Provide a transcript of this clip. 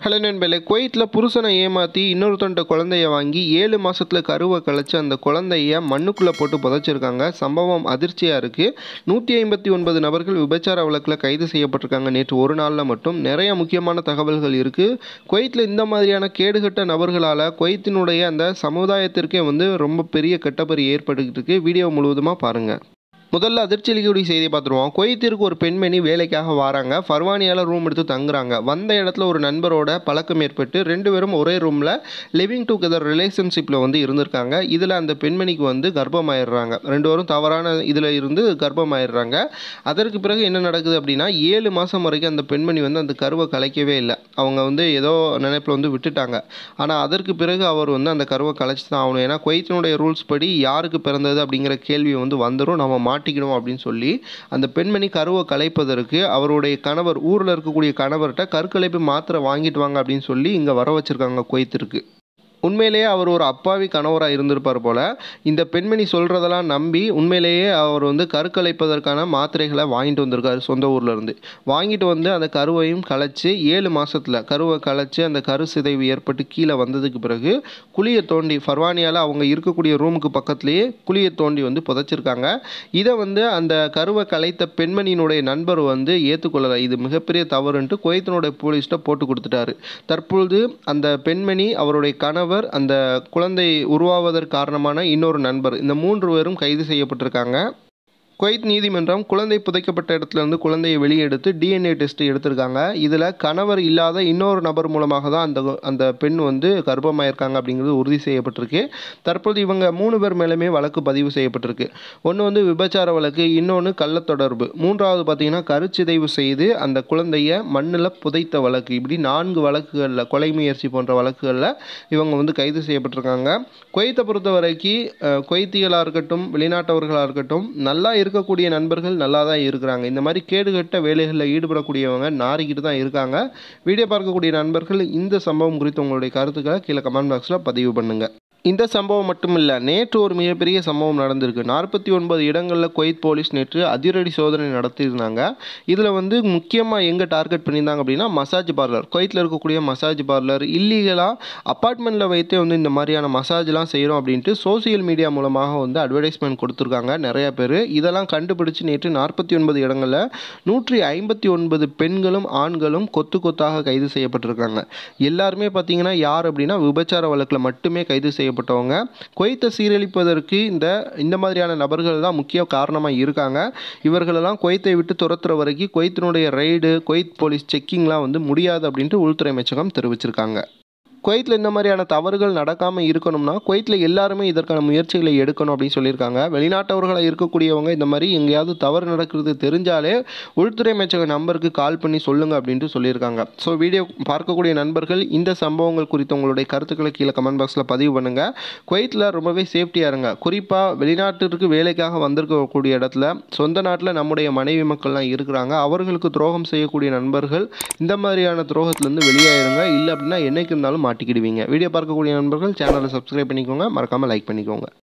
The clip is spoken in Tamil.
ஹலோ நண்பர்களே குவைத்தில் புருஷனை ஏமாற்றி இன்னொருத்தன்ட்ட குழந்தைய வாங்கி ஏழு மாசத்துல கருவை கழிச்சு அந்த குழந்தைய மண்ணுக்குள்ளே போட்டு புதைச்சிருக்காங்க சம்பவம் அதிர்ச்சியாக இருக்குது நூற்றி ஐம்பத்தி ஒன்பது நபர்கள் விபச்சார வழக்கில் கைது செய்யப்பட்டிருக்காங்க நேற்று ஒரு நாளில் மட்டும் நிறைய முக்கியமான தகவல்கள் இருக்குது குவைத்தில் இந்த மாதிரியான கேடுகட்ட நபர்களால் குவைத்தினுடைய அந்த சமுதாயத்திற்கே வந்து ரொம்ப பெரிய கெட்டப்பறி ஏற்பட்டுக்கிட்டு இருக்கு வீடியோ முழுவதுமாக பாருங்கள் முதல்ல அதிர்ச்சி அளிக்கக்கூடிய செய்தியை பார்த்துருவோம் குவைத்திற்கு ஒரு பெண்மணி வேலைக்காக வராங்க ஃபர்வானியால் ரூம் எடுத்து தங்குறாங்க வந்த இடத்துல ஒரு நண்பரோட பழக்கம் ஏற்பட்டு ரெண்டு பேரும் ஒரே ரூமில் லிவிங் டுகெதர் ரிலேஷன்ஷிப்பில் வந்து இருந்திருக்காங்க இதில் அந்த பெண்மணிக்கு வந்து கர்ப்பமாயிடுறாங்க ரெண்டு பேரும் தவறான இதில் இருந்து கர்ப்பமாயிடுறாங்க அதற்கு பிறகு என்ன நடக்குது அப்படின்னா ஏழு மாதம் வரைக்கும் அந்த பெண்மணி வந்து அந்த கருவை கலைக்கவே இல்லை அவங்க வந்து ஏதோ நினைப்பில் வந்து விட்டுட்டாங்க ஆனால் அதற்கு பிறகு அவர் வந்து அந்த கருவை கலைச்சி தான் ஆகணும் ஏன்னா குவைத்தினுடைய ரூல்ஸ் படி யாருக்கு பிறந்தது அப்படிங்கிற கேள்வி வந்து வந்துடும் நம்ம மாட்டிக்கணும் அப்படின்னு சொல்லி அந்த பெண்மணி கருவை கலைப்பதற்கு அவருடைய கணவர் ஊரில் இருக்கக்கூடிய கணவர்கிட்ட கருக்கலைப்பு மாத்திரை வாங்கிட்டு வாங்க அப்படின்னு சொல்லி இங்கே வர வச்சிருக்காங்க குவைத்திற்கு உண்மையிலேயே அவர் ஒரு அப்பாவி கணவராக இருந்திருப்பார் போல் இந்த பெண்மணி சொல்கிறதெல்லாம் நம்பி உண்மையிலேயே அவர் வந்து கருக்கலைப்பதற்கான மாத்திரைகளை வாங்கிட்டு வந்திருக்காரு சொந்த ஊர்ல இருந்து வாங்கிட்டு வந்து அந்த கருவையும் கலைச்சு ஏழு மாசத்துல கருவை கலைச்சு அந்த கரு சிதைவு ஏற்பட்டு கீழே வந்ததுக்கு பிறகு குழியை தோண்டி ஃபர்வானியால் அவங்க இருக்கக்கூடிய ரூமுக்கு பக்கத்துலேயே குழியை தோண்டி வந்து புதைச்சிருக்காங்க இதை வந்து அந்த கருவை கலைத்த பெண்மணியினுடைய நண்பர் வந்து ஏற்றுக்கொள்ளலை இது மிகப்பெரிய தவறுன்ட்டு குவைத்தினுடைய போலீஸ்கிட்ட போட்டு கொடுத்துட்டாரு தற்பொழுது அந்த பெண்மணி அவருடைய கணவர் அந்த குழந்தை உருவாவதற்கு காரணமான இன்னொரு நண்பர் இந்த மூன்று பேரும் கைது செய்யப்பட்டிருக்காங்க குவைத் நீதிமன்றம் குழந்தை புதைக்கப்பட்ட இடத்துல இருந்து குழந்தையை வெளியெடுத்து டிஎன்ஏ டெஸ்ட் எடுத்திருக்காங்க இதில் கணவர் இல்லாத இன்னொரு நபர் மூலமாக தான் அந்த அந்த பெண் வந்து கர்ப்பமாயிருக்காங்க அப்படிங்கிறது உறுதி செய்யப்பட்டிருக்கு தற்போது இவங்க மூணு பேர் மேலுமே வழக்கு பதிவு செய்யப்பட்டிருக்கு ஒன்று வந்து விபச்சார வழக்கு இன்னொன்று கள்ளத்தொடர்பு மூன்றாவது பார்த்தீங்கன்னா கருச்சிதைவு செய்து அந்த குழந்தைய மண்ணில் புதைத்த வழக்கு இப்படி நான்கு வழக்குகளில் கொலை முயற்சி போன்ற வழக்குகளில் இவங்க வந்து கைது செய்யப்பட்டிருக்காங்க குவைத்தை பொறுத்த வரைக்கும் அஹ், குவைத்திகளாக இருக்கட்டும் வெளிநாட்டவர்களாக இருக்கட்டும் நல்லா இருக்கக்கூடிய நண்பர்கள் நல்லா தான் இருக்கிறாங்க இந்த மாதிரி கேடுகட்ட வேலைகளில் ஈடுபடக்கூடியவங்க நாரிக்கிட்டு தான் இருக்காங்க வீடியோ பார்க்கக்கூடிய நண்பர்கள் இந்த சம்பவம் குறித்து உங்களுடைய கருத்துக்களை கீழே கமெண்ட் பாக்ஸில் பதிவு பண்ணுங்கள் இந்த சம்பவம் மட்டும் இல்லை நேற்று ஒரு மிகப்பெரிய சம்பவம் நடந்திருக்கு நாற்பத்தி ஒன்பது இடங்களில் குவைத் போலீஸ் நேற்று அதிரடி சோதனை நடத்தியிருந்தாங்க இதில் வந்து முக்கியமாக எங்கே டார்கெட் பண்ணியிருந்தாங்க அப்படின்னா மசாஜ் பார்லர் குவைத்தில் இருக்கக்கூடிய மசாஜ் பார்லர் இல்லீகலாக அப்பார்ட்மெண்ட்டில் வைத்தே வந்து இந்த மாதிரியான மசாஜ்லாம் செய்கிறோம் அப்படின்ட்டு சோசியல் மீடியா மூலமாக வந்து அட்வர்டைஸ்மெண்ட் கொடுத்துருக்காங்க நிறைய பேர் இதெல்லாம் கண்டுபிடிச்சு நேற்று நாற்பத்தி ஒன்பது இடங்களில் நூற்றி ஐம்பத்தி ஒன்பது பெண்களும் ஆண்களும் கொத்து கொத்தாக கைது செய்யப்பட்டிருக்காங்க எல்லாருமே பார்த்தீங்கன்னா யார் அப்படின்னா விபச்சார வழக்கில் மட்டுமே கைது செய்யப்பட்டவங்க குவைத்தை சீரழிப்பதற்கு இந்த இந்த மாதிரியான நபர்கள் தான் முக்கிய காரணமாக இருக்காங்க இவர்களெல்லாம் குவைத்தை விட்டு துரத்துற வரைக்கும் குவைத்தினுடைய ரைடு குவைத் போலீஸ் செக்கிங்லாம் வந்து முடியாது அப்படின்ட்டு உள்துறை அமைச்சகம் தெரிவிச்சிருக்காங்க குவைத்தில் இந்த மாதிரியான தவறுகள் நடக்காமல் இருக்கணும்னா குவைத்தில் எல்லாருமே இதற்கான முயற்சிகளை எடுக்கணும் அப்படின்னு சொல்லியிருக்காங்க வெளிநாட்டவர்களாக இருக்கக்கூடியவங்க இந்த மாதிரி எங்கேயாவது தவறு நடக்கிறது தெரிஞ்சாலே உள்துறை அமைச்சக நம்பருக்கு கால் பண்ணி சொல்லுங்கள் அப்படின்ட்டு சொல்லியிருக்காங்க ஸோ வீடியோ பார்க்கக்கூடிய நண்பர்கள் இந்த சம்பவங்கள் குறித்து உங்களுடைய கருத்துக்களை கீழே கமெண்ட் பாக்ஸில் பதிவு பண்ணுங்கள் குவைத்தில் ரொம்பவே சேஃப்டியாக இருங்க குறிப்பாக வெளிநாட்டிற்கு வேலைக்காக வந்திருக்கக்கூடிய இடத்துல சொந்த நாட்டில் நம்முடைய மனைவி மக்கள்லாம் இருக்கிறாங்க அவர்களுக்கு துரோகம் செய்யக்கூடிய நண்பர்கள் இந்த மாதிரியான துரோகத்திலேருந்து வெளியாயிருங்க இல்லை அப்படின்னா என்னைக்கு இருந்தாலும் மாட்டிக்கிடுவீங்க வீடியோ பார்க்கக்கூடிய நண்பர்கள் சேனலை சப்ஸ்கிரைப் பண்ணிக்கோங்க மறக்காமல் லைக் பண்ணிக்கோங்க